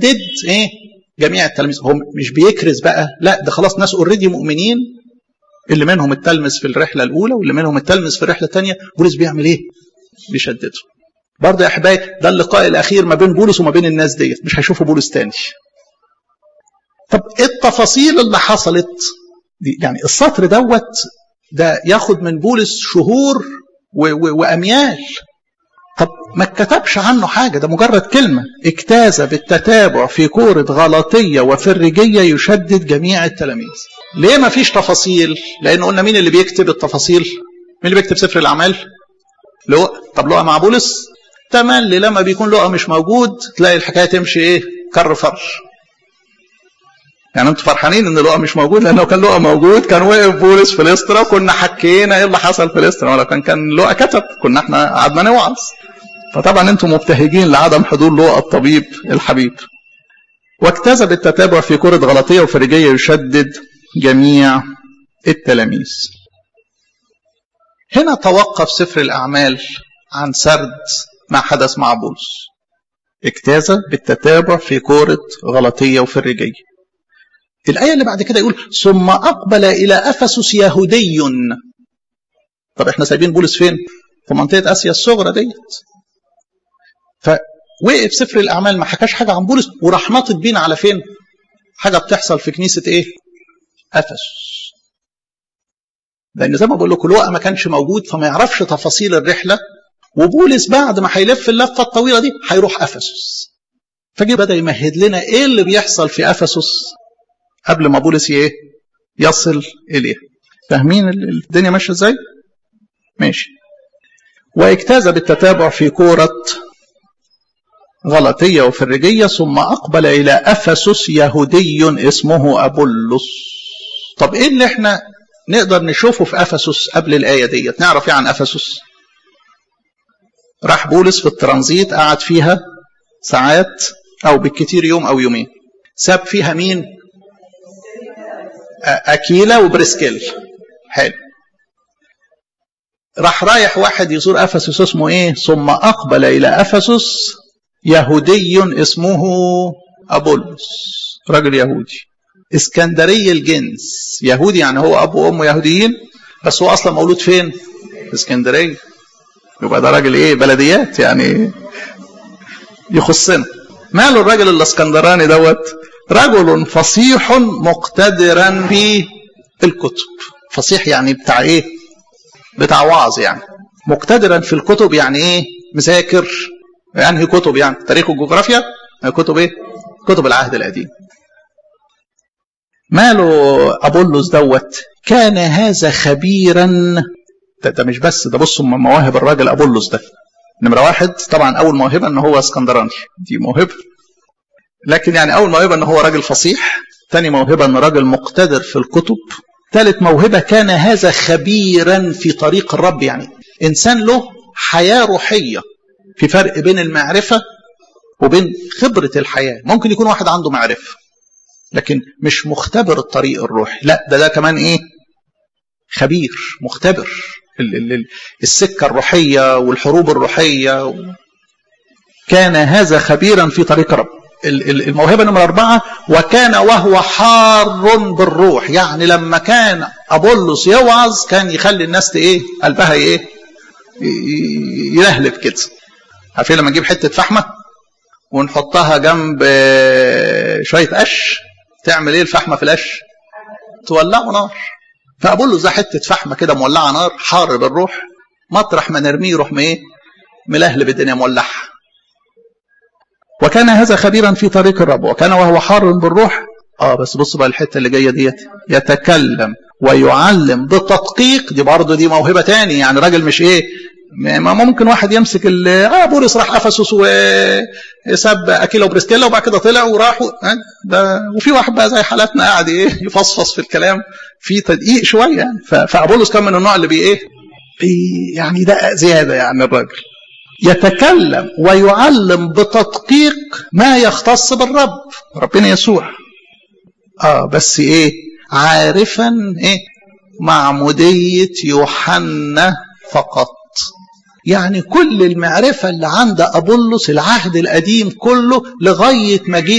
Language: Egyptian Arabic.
يشدد ايه جميع التلاميذ هو مش بيكرز بقى لا ده خلاص ناس اوريدي مؤمنين اللي منهم التلمذ في الرحله الاولى واللي منهم التلمذ في الرحله الثانيه بولس بيعمل ايه بيشدده برضه يا احبائي ده اللقاء الاخير ما بين بولس وما بين الناس ديت مش هيشوفوا بولس تاني طب ايه التفاصيل اللي حصلت دي يعني السطر دوت ده ياخد من بولس شهور و و واميال طب ما اتكتبش عنه حاجه ده مجرد كلمه اجتاز بالتتابع في كوره غلطيه وفرجيه يشدد جميع التلاميذ ليه ما فيش تفاصيل لان قلنا مين اللي بيكتب التفاصيل مين اللي بيكتب سفر الاعمال لقى طب لقى مع بولس تملي لما بيكون لقى مش موجود تلاقي الحكايه تمشي ايه كر فر يعني انتوا فرحانين ان لقى مش موجود لانه كان لقى موجود كان وقف بولس في الاسطرا وكنا حكينا ايه اللي حصل في الاسطرا ولو كان كان لقى كتب كنا احنا قعدنا نوعظ فطبعا انتم مبتهجين لعدم حضور لقى الطبيب الحبيب واجتذب التتابع في كرة غلطية وفريجية يشدد جميع التلاميذ هنا توقف سفر الأعمال عن سرد ما حدث مع بولس اجتاز بالتتابع في كورة غلطية وفريجية الآية اللي بعد كده يقول ثم أقبل إلى أفسس يهودي طب احنا سايبين بولس فين؟ في منطقة آسيا الصغرى ديت فوقف سفر الأعمال ما حكاش حاجة عن بولس وراح ناطط بينا على فين؟ حاجة بتحصل في كنيسة إيه؟ أفسس لأن زي ما بقول لكم لوقا ما كانش موجود فما يعرفش تفاصيل الرحلة وبولس بعد ما هيلف اللفة الطويلة دي هيروح أفسس فجي بدأ يمهد لنا إيه اللي بيحصل في أفسس قبل ما بولس ايه يصل اليه فاهمين الدنيا ماشيه ازاي ماشي واجتاز بالتتابع في كورة غلطية وفرجية ثم أقبل إلى أفسس يهودي اسمه أبولس طب إيه اللي إحنا نقدر نشوفه في أفسس قبل الآية ديت نعرف إيه عن أفسس راح بولس في الترانزيت قعد فيها ساعات أو بالكتير يوم أو يومين ساب فيها مين أكيلا وبريسكيل حلو راح رايح واحد يزور أفسس اسمه إيه ثم أقبل إلى أفسس يهودي اسمه أبولس راجل يهودي اسكندري الجنس يهودي يعني هو أبو وأمه يهوديين بس هو أصلا مولود فين اسكندرية يبقى ده راجل إيه بلديات يعني يخصنا ماله الراجل الاسكندراني دوت رجل فصيح مقتدرا في الكتب فصيح يعني بتاع ايه بتاع وعظ يعني مقتدرا في الكتب يعني ايه مذاكر يعني كتب يعني تاريخ الجغرافيا كتب ايه كتب العهد القديم ماله ابولس دوت كان هذا خبيرا ده, ده مش بس ده بصوا مواهب الراجل ابولس ده نمره واحد طبعا اول موهبه ان هو اسكندراني دي موهبه لكن يعني اول موهبه ان هو راجل فصيح ثاني موهبه ان راجل مقتدر في الكتب ثالث موهبه كان هذا خبيرا في طريق الرب يعني انسان له حياه روحيه في فرق بين المعرفه وبين خبره الحياه ممكن يكون واحد عنده معرفه لكن مش مختبر الطريق الروحي لا ده ده كمان ايه خبير مختبر السكه الروحيه والحروب الروحيه كان هذا خبيرا في طريق الرب الموهبة نمرة أربعة وكان وهو حار بالروح يعني لما كان أبولس يوعظ كان يخلي الناس إيه قلبها إيه يلهلب كده عارفين لما نجيب حتة فحمة ونحطها جنب شوية قش تعمل إيه الفحمة في القش تولعه نار فأبولس ده حتة فحمة كده مولعة نار حار بالروح مطرح ما نرميه يروح إيه ملهلب الدنيا مولعها وكان هذا خبيرا في طريق الرب وكان وهو حار بالروح اه بس بص بقى الحته اللي جايه ديت يتكلم ويعلم بتدقيق دي برضه دي موهبه تاني يعني راجل مش ايه ما ممكن واحد يمسك ال اه بولس راح افسس وساب اكيلا وبريسكيلا وبعد كده طلع وراحوا آه ده وفي واحد بقى زي حالاتنا قاعد ايه يفصفص في الكلام في تدقيق شويه يعني فابولس كان من النوع اللي بي ايه بي يعني ده زياده يعني الراجل يتكلم ويعلم بتدقيق ما يختص بالرب ربنا يسوع اه بس ايه عارفا ايه معمودية يوحنا فقط يعني كل المعرفة اللي عند أبولس العهد القديم كله لغاية مجيء